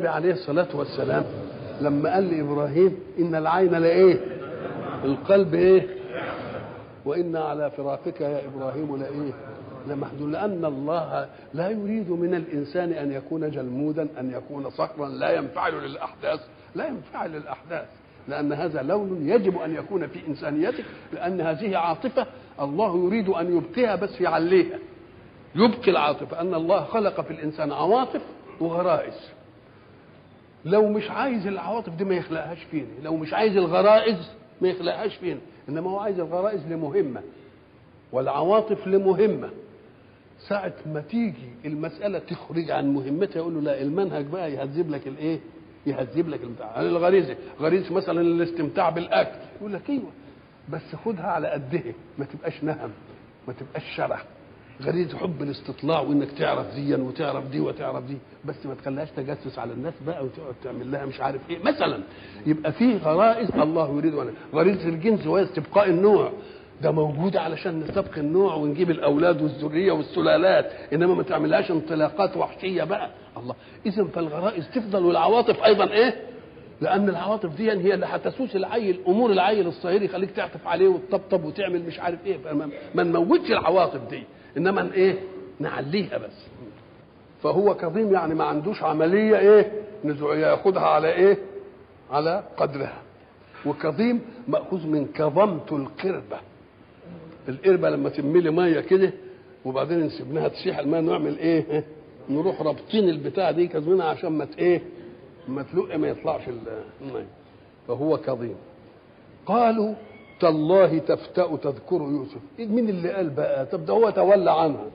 النبي عليه الصلاة والسلام لما قال لإبراهيم إن العين لإيه القلب إيه وإن على فراقك يا إبراهيم لإيه لمحزون لأن الله لا يريد من الإنسان أن يكون جلمودا أن يكون صخرا لا ينفعل للأحداث لا ينفعل للأحداث لأن هذا لون يجب أن يكون في إنسانيتك لأن هذه عاطفة الله يريد أن يبقيها بس يعليها يبقي العاطفة أن الله خلق في الإنسان عواطف وغرائز لو مش عايز العواطف دي ما يخلقهاش فينا لو مش عايز الغرائز ما يخلقهاش فينا إنما هو عايز الغرائز لمهمة والعواطف لمهمة ساعة ما تيجي المسألة تخرج عن مهمتها يقول له لا المنهج بقى يهذب لك الايه؟ يهذب لك البتاع يعني الغريزة غريزة مثلا الاستمتاع بالأكل يقول لك ايوه بس خدها على قدها ما تبقاش نهم ما تبقاش شرح غريزة حب الاستطلاع وانك تعرف دي وتعرف دي وتعرف دي بس ما تخليهاش تجسس على الناس بقى وتقعد تعمل لها مش عارف ايه مثلا يبقى في غرائز الله يريد أن غريزة الجنس وهي استبقاء النوع ده موجود علشان نستبقي النوع ونجيب الاولاد والذريه والسلالات انما ما تعملهاش انطلاقات وحشيه بقى الله اذا فالغرائز تفضل والعواطف ايضا ايه لان العواطف دي هي اللي هتسوس العيل امور العيل الصغير يخليك تعطف عليه وتطبطب وتعمل مش عارف ايه فما ما نموتش العواطف دي انما ايه نعليها بس فهو كظيم يعني ما عندوش عمليه ايه ياخدها على ايه على قدرها وكظيم ماخوذ من كظمت القربه القربة لما تملي ميه كده وبعدين نسيبناها تسيح الماء نعمل ايه؟ نروح رابطين البتاع دي كازمينها عشان ما ايه؟ ما تلق ما يطلعش الماء فهو كظيم قالوا تالله تفتأ تذكر يوسف إيه مين اللي قال بقى طب ده هو تولى عنها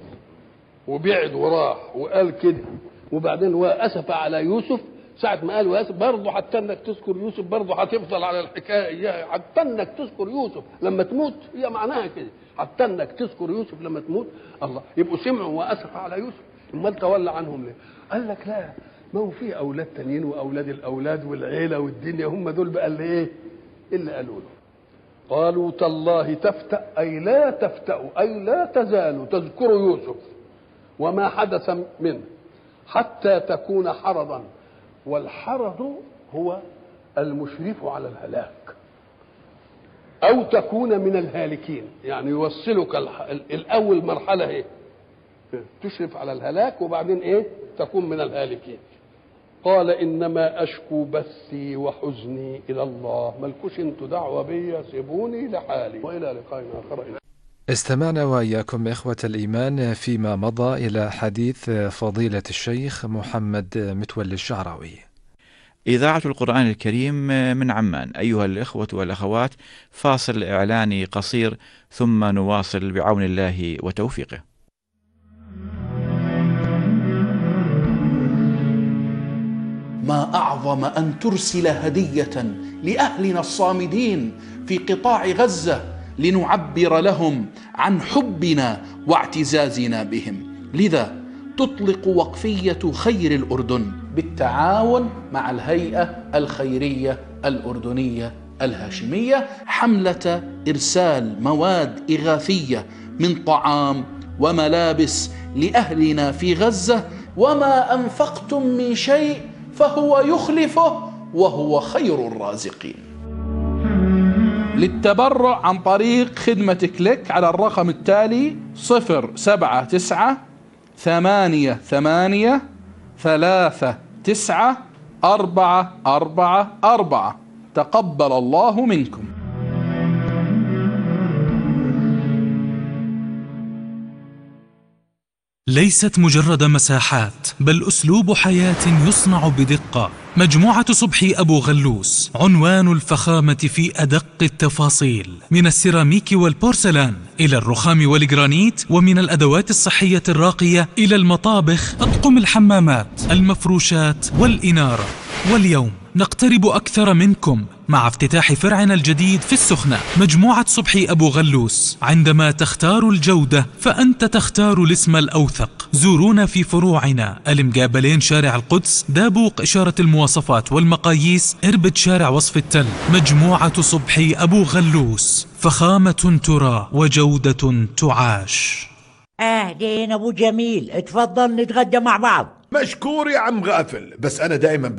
وبعد وراح وقال كده وبعدين هو اسف على يوسف ساعة ما قال واسف برضه حتى انك تذكر يوسف برضه هتفضل على الحكايه اياها حتى انك تذكر يوسف لما تموت هي معناها كده حتى انك تذكر يوسف لما تموت الله يبقوا سمعوا واسف على يوسف امال تولى عنهم ليه؟ قال لك لا ما هو في اولاد تانيين واولاد الاولاد والعيله والدنيا هم دول بقى اللي ايه؟ اللي قالوا له قالوا تالله تفتأ أي لا تفتأ أي لا تزال تذكر يوسف وما حدث منه حتى تكون حرضا والحرض هو المشرف على الهلاك او تكون من الهالكين يعني يوصلك الح... الاول مرحله ايه تشرف على الهلاك وبعدين ايه تكون من الهالكين قال انما اشكو بثي وحزني الى الله ملكوش انتوا دعوه بيا سيبوني لحالي والى لقاء اخر استمعنا وإياكم إخوة الإيمان فيما مضى إلى حديث فضيلة الشيخ محمد متولي الشعراوي إذاعة القرآن الكريم من عمان أيها الإخوة والأخوات فاصل إعلاني قصير ثم نواصل بعون الله وتوفيقه ما اعظم ان ترسل هديه لاهلنا الصامدين في قطاع غزه لنعبر لهم عن حبنا واعتزازنا بهم لذا تطلق وقفيه خير الاردن بالتعاون مع الهيئه الخيريه الاردنيه الهاشميه حمله ارسال مواد اغاثيه من طعام وملابس لاهلنا في غزه وما انفقتم من شيء فهو يخلفه وهو خير الرازقين للتبرع عن طريق خدمة كليك على الرقم التالي صفر سبعة تسعة ثمانية ثمانية ثلاثة تسعة أربعة أربعة أربعة تقبل الله منكم ليست مجرد مساحات بل اسلوب حياه يصنع بدقه مجموعه صبحي ابو غلوس عنوان الفخامه في ادق التفاصيل من السيراميك والبورسلان الى الرخام والجرانيت ومن الادوات الصحيه الراقيه الى المطابخ اطقم الحمامات المفروشات والاناره واليوم نقترب أكثر منكم مع افتتاح فرعنا الجديد في السخنة مجموعة صبحي أبو غلوس عندما تختار الجودة فأنت تختار الاسم الأوثق زورونا في فروعنا المقابلين شارع القدس دابوق إشارة المواصفات والمقاييس إربد شارع وصف التل مجموعة صبحي أبو غلوس فخامة ترى وجودة تعاش اهلين ابو جميل اتفضل نتغدى مع بعض مشكور يا عم غافل بس انا دائما